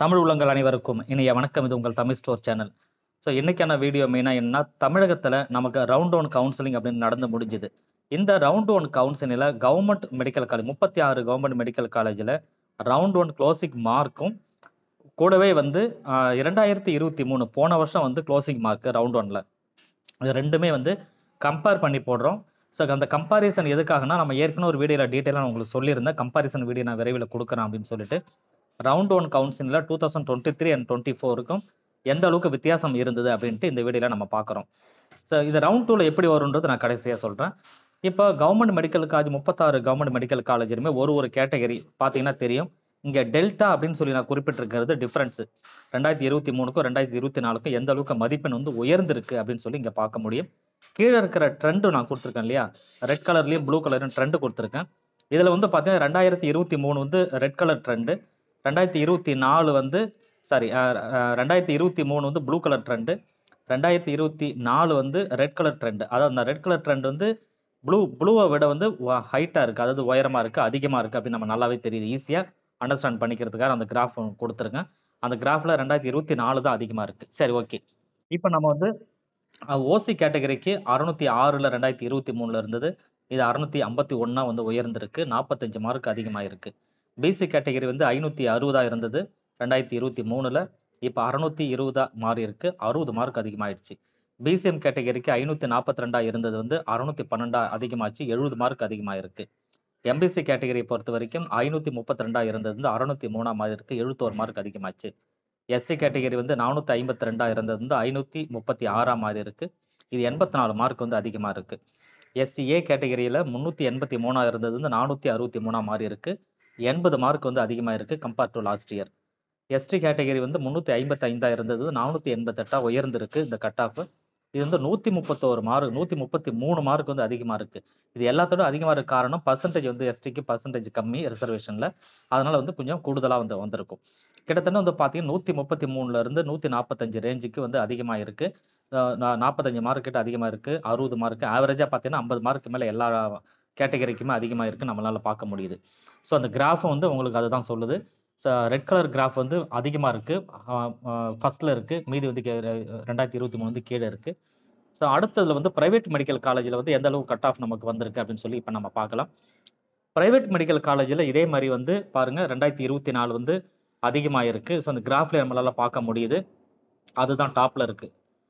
தமிழ் உள்ளங்கள் அனைவருக்கும் இனிய வணக்கம் இது உங்கள் தமிழ் ஸ்டோர் சேனல் ஸோ இன்னைக்கான வீடியோ மெயினாக என்னன்னா தமிழகத்தில் நமக்கு ரவுண்ட் ஒன் கவுன்சிலிங் அப்படின்னு நடந்து முடிஞ்சுது இந்த ரவுண்ட் ஒன் கவுன்சிலிங்கில் கவர்மெண்ட் மெடிக்கல் காலேஜ் முப்பத்தி ஆறு கவர்மெண்ட் மெடிக்கல் காலேஜில் ரவுண்ட் ஒன் க்ளோசிங் மார்க்கும் கூடவே வந்து ஆஹ், இரண்டாயிரத்தி இருபத்தி மூணு போன வருஷம் வந்து க்ளோசிங் மார்க் ரவுண்ட் ஒன்ல இது ரெண்டுமே வந்து கம்பேர் பண்ணி போடுறோம் ஸோ அந்த கம்பாரிசன் எதுக்காகனா நம்ம ஏற்கனவே ஒரு வீடியோவில் டீட்டெயிலாக உங்களுக்கு சொல்லியிருந்தேன் கம்பாரிசன் வீடியோ நான் விரைவில் கொடுக்குறேன் அப்படின்னு சொல்லிட்டு ரவுண்ட் ஒன் கவுன்சிலில் two thousand twenty three and twenty ஃபோருக்கும் எந்த அளவுக்கு வித்தியாசம் இருந்தது அப்படின்ட்டு இந்த வீடியோவில் நம்ம பார்க்குறோம் ஸோ இது ரவுண்ட் டூவில் எப்படி வரும்ன்றது நான் கடைசியாக சொல்கிறேன் இப்போ கவர்மெண்ட் மெடிக்கல் காலேஜ் முப்பத்தாறு கவர்மெண்ட் மெடிக்கல் காலேஜுமே ஒரு ஒரு கேட்டகரி பார்த்தீங்கன்னா தெரியும் இங்கே டெல்டா அப்படின்னு சொல்லி நான் குறிப்பிட்டிருக்கிறது டிஃப்ரென்ஸு ரெண்டாயிரத்தி இருபத்தி மூணுக்கும் ரெண்டாயிரத்தி இருபத்தி நாலுக்கும் எந்த அளவுக்கு மதிப்பெண் வந்து உயர்ந்திருக்கு அப்படின்னு சொல்லி இங்கே பார்க்க முடியும் கீழே இருக்கிற ட்ரெண்டு நான் கொடுத்துருக்கேன் இல்லையா ரெட் கலர்லேயும் ப்ளூ கலரும் ட்ரெண்டு கொடுத்துருக்கேன் இதில் வந்து பார்த்தீங்கன்னா ரெண்டாயிரத்தி இருபத்தி மூணு வந்து ரெட் கலர் ட்ரெண்டு ரெண்டாயிரத்தி இருபத்தி நாலு வந்து சாரி ரெண்டாயிரத்தி இருபத்தி மூணு வந்து ப்ளூ கலர் ட்ரெண்டு ரெண்டாயிரத்தி இருபத்தி நாலு வந்து ரெட் கலர் ட்ரெண்டு அதாவது அந்த ரெட் கலர் ட்ரெண்ட் வந்து ப்ளூ ப்ளூவை விட வந்து ஹைட்டாக இருக்குது அதாவது உயரமாக இருக்குது அதிகமாக இருக்குது அப்படின்னு நம்ம நல்லாவே தெரியுது ஈஸியாக அண்டர்ஸ்டாண்ட் பண்ணிக்கிறதுக்காக அந்த கிராஃப் கொடுத்துருங்க அந்த கிராஃபில் ரெண்டாயிரத்தி இருபத்தி நாலு தான் அதிகமாக இருக்குது சரி ஓகே இப்போ நம்ம வந்து ஓசி கேட்டகரிக்கு அறுநூத்தி ஆறுல ரெண்டாயிரத்தி இருபத்தி மூணுல இருந்தது இது அறுநூத்தி ஐம்பத்தி ஒண்ணா வந்து உயர்ந்திருக்கு நாற்பத்தஞ்சு மார்க் அதிகமாக இருக்கு பிசி கேட்டகரி வந்து ஐநூத்தி அறுபதா இருந்தது ரெண்டாயிரத்தி இருபத்தி மூணுல இப்போ அறுநூத்தி இருபதா மாறி இருக்கு அறுபது மார்க் அதிகமாயிடுச்சு பிசிஎம் கேட்டகரிக்கு ஐநூத்தி நாற்பத்தி ரெண்டா இருந்தது வந்து அறுநூத்தி பன்னெண்டா அதிகமாச்சு எழுபது மார்க் அதிகமாக இருக்கு எம்பிசி கேட்டகரியை பொறுத்த வரைக்கும் ஐநூத்தி முப்பத்தி ரெண்டா இருந்தது வந்து அறுநூத்தி மூணா மாறி இருக்கு எழுபத்தோரு மார்க் அதிகமாச்சு எஸ்சி கேட்டகரி வந்து நானூற்றி ஐம்பத்தி ரெண்டா இருந்தது வந்து ஐநூற்றி முப்பத்தி ஆறாம் மாதிரி இருக்கு இது எண்பத்தி நாலு மார்க் வந்து அதிகமாக இருக்கு எஸ்சிஏ கேட்டகரியில் முந்நூற்றி எண்பத்தி மூணா இருந்தது வந்து நானூற்றி அறுபத்தி மூணாம் மாதிரி இருக்கு எண்பது மார்க் வந்து அதிகமாக இருக்கு compared to last year ST category வந்து முந்நூற்றி ஐம்பத்தி ஐந்தா இருந்தது நானூற்றி எண்பத்தெட்டா உயர்ந்திருக்கு இந்த கட் ஆஃப் இது வந்து நூற்றி முப்பத்தோரு மார்க் நூற்றி முப்பத்தி மூணு மார்க் வந்து அதிகமாக இருக்கு இது எல்லாத்தோட அதிகமாக இருக்க காரணம் பர்சன்டேஜ் வந்து எஸ்டிக்கு பர்சன்டேஜ் கம்மி ரிசர்வேஷனில் அதனால வந்து கொஞ்சம் கூடுதலாக வந்து வந்திருக்கும் கிட்டத்தட்ட வந்து பார்த்தீங்கன்னா நூற்றி முப்பத்தி மூணுல இருந்து நூற்றி நாற்பத்தஞ்சு ரேஞ்சுக்கு வந்து அதிகமாக இருக்கு அஹ் நா- நாற்பத்தஞ்சு மார்க் கிட்ட அதிகமாக இருக்கு அறுபது மார்க் ஆவரேஜாக பார்த்தீங்கன்னா ஐம்பது மார்க்கு மேலே எல்லா கேட்டகரிக்குமே அதிகமாக இருக்கு நம்மளால பார்க்க முடியுது ஸோ அந்த கிராஃப் வந்து உங்களுக்கு அதுதான் சொல்லுது ஸோ ரெட் கலர் கிராஃப் வந்து அதிகமாக இருக்கு ஃபர்ஸ்ட்ல இருக்கு மீதி வந்து கீ- ரெண்டாயிரத்தி இருபத்தி மூணு வந்து கீழே இருக்கு ஸோ அடுத்ததுல வந்து பிரைவேட் மெடிக்கல் காலேஜில் வந்து எந்த அளவு கட் ஆஃப் நமக்கு வந்திருக்கு அப்படின்னு சொல்லி இப்போ நம்ம பார்க்கலாம் பிரைவேட் மெடிக்கல் காலேஜில் இதே மாதிரி வந்து பாருங்க ரெண்டாயிரத்தி இருபத்தி நாலு வந்து அதிகமாக இருக்கு ஸோ அந்த கிராஃப்ல நம்மளால பார்க்க முடியுது அதுதான் டாப்ல இருக்கு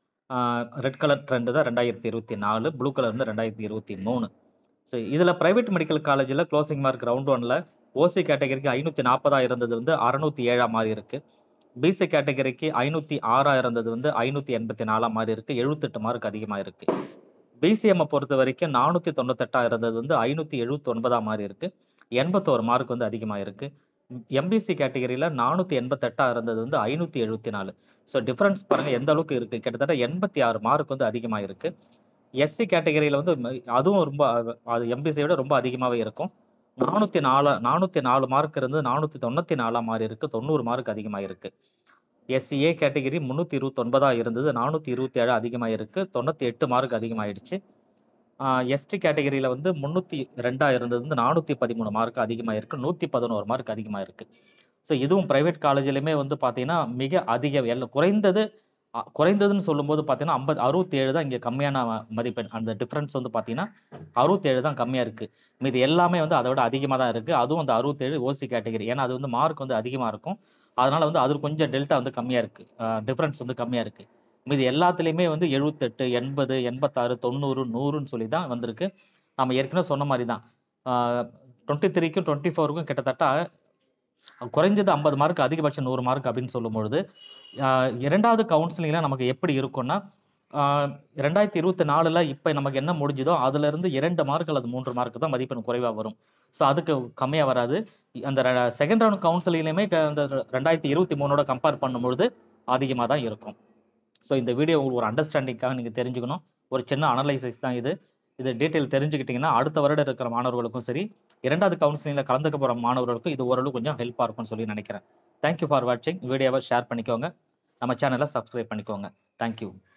ரெட் கலர் ட்ரெண்டு தான் ரெண்டாயிரத்தி இருபத்தி நாலு ப்ளூ கலர் வந்து ரெண்டாயிரத்தி இருபத்தி மூணு ஸோ இதில் பிரைவேட் மெடிக்கல் காலேஜில் க்ளோசிங் மார்க் ரவுண்ட் ஒன்ல ஓசி கேட்டகரிக்கு ஐநூற்றி நாற்பதா இருந்தது வந்து அறநூற்றி ஏழா மாதிரி இருக்கு பிசி கேட்டகரிக்கு ஐநூற்றி ஆறா இருந்தது வந்து ஐநூற்றி எண்பத்தி நாலா மாதிரி இருக்கு எழுபத்தெட்டு மார்க் அதிகமாக இருக்கு பிசிஎம்மை பொறுத்த வரைக்கும் நானூற்றி தொண்ணூத்தெட்டா இருந்தது வந்து ஐநூற்றி எழுபத்தி ஒன்பதா மாதிரி இருக்கு எண்பத்தோரு மார்க் வந்து அதிகமாக இருக்கு எம்பிசி கேட்டகரியில் நானூற்றி எண்பத்தெட்டா இருந்தது வந்து ஐநூற்றி எழுபத்தி நாலு ஸோ டிஃப்ரென்ஸ் பாருங்க எந்த அளவுக்கு இருக்கு கிட்டத்தட்ட எண்பத்தி ஆறு மார்க் வந்து அதிகமாக இருக்கு எஸ்சி கேட்டகரியில் வந்து ம- அதுவும் ரொம்ப அ- அது எம்பிசியை விட ரொம்ப அதிகமாகவே இருக்கும் நானூற்றி நாலு நானூற்றி நாலு மார்க் இருந்து நானூற்றி தொண்ணூற்றி நாலாம் மாதிரி இருக்கு தொண்ணூறு மார்க் அதிகமாக இருக்கு எஸ்சிஏ கேட்டகரி முந்நூற்றி இருபத்தொன்பதா இருந்தது நானூற்றி இருபத்தி ஏழு அதிகமாக இருக்கு தொண்ணூற்றி எட்டு மார்க் அதிகமாயிடுச்சு எஸ்டி கேட்டகரியில் வந்து முந்நூற்றி ரெண்டா இருந்தது வந்து நானூற்றி பதிமூணு மார்க் அதிகமாக இருக்கு நூற்றி பதினோரு மார்க் அதிகமாக இருக்கு ஸோ இதுவும் பிரைவேட் காலேஜ்லையுமே வந்து பார்த்தீங்கன்னா மிக அதிக எல்ல குறைந்தது அ, குறைந்ததுன்னு சொல்லும்போது பார்த்தீங்கன்னா ஐம்பது அறுபத்தி ஏழு தான் இங்கே கம்மியான ம- மதிப்பெண் அந்த டிஃப்ரென்ஸ் வந்து பார்த்தீங்கன்னா அறுபத்தி ஏழு தான் கம்மியாக இருக்கு மீது எல்லாமே வந்து அதை விட அதிகமாக தான் இருக்கு அதுவும் அந்த அறுபத்தேழு ஓசி கேட்டகரி ஏன்னா அது வந்து மார்க் வந்து அதிகமாக இருக்கும் அதனால வந்து அது கொஞ்சம் டெல்டா வந்து கம்மியாக இருக்கு டிஃப்ரென்ஸ் வந்து கம்மியாக இருக்கு மீது எல்லாத்துலேயுமே வந்து எழுபத்தெட்டு எண்பது எண்பத்தாறு தொண்ணூறு நூறுன்னு சொல்லி தான் வந்திருக்கு நம்ம ஏற்கனவே சொன்ன மாதிரி தான் டுவெண்ட்டி த்ரீக்கும் டுவெண்ட்டி ஃபோருக்கும் கிட்டத்தட்ட குறைஞ்சது ஐம்பது மார்க் அதிகபட்சம் நூறு மார்க் அப்படின்னு சொல்லும் பொழுது ஆஹ் இரண்டாவது கவுன்சிலிங்கில் நமக்கு எப்படி இருக்கும்னா ஆஹ் ரெண்டாயிரத்தி இருபத்தி நாலில் இப்போ நமக்கு என்ன முடிஞ்சுதோ அதுல இருந்து இரண்டு மார்க் அல்லது மூன்று மார்க் தான் மதிப்பெண் குறைவாக வரும் ஸோ அதுக்கு கம்மியாக வராது அந்த செகண்ட் ரவுண்ட் கவுன்சிலிங்லையுமே அந்த ரெண்டாயிரத்தி இருபத்தி மூணோட கம்பேர் பண்ணும்பொழுது அதிகமாக தான் இருக்கும் ஸோ இந்த வீடியோ உங்களுக்கு ஒரு அண்டர்ஸ்டாண்டிங்காக நீங்கள் தெரிஞ்சுக்கணும் ஒரு சின்ன அனலைசிஸ் தான் இது இது டீட்டெயில் தெரிஞ்சுக்கிட்டிங்கன்னா அடுத்த வருடம் இருக்கிற மாணவர்களுக்கும் சரி இரண்டாவது கவுன்சிலிங்கில் கலந்துக்க போகிற மாணவர்களுக்கும் இது ஓரளவு கொஞ்சம் ஹெல்ப்பாக இருக்கும்னு சொல்லி நினைக்கிறேன் தேங்க்யூ ஃபார் வாட்சிங் வீடியோவை ஷேர் பண்ணிக்கோங்க நம்ம சேனலை சப்ஸ்கிரைப் பண்ணிக்கோங்க தேங்க்யூ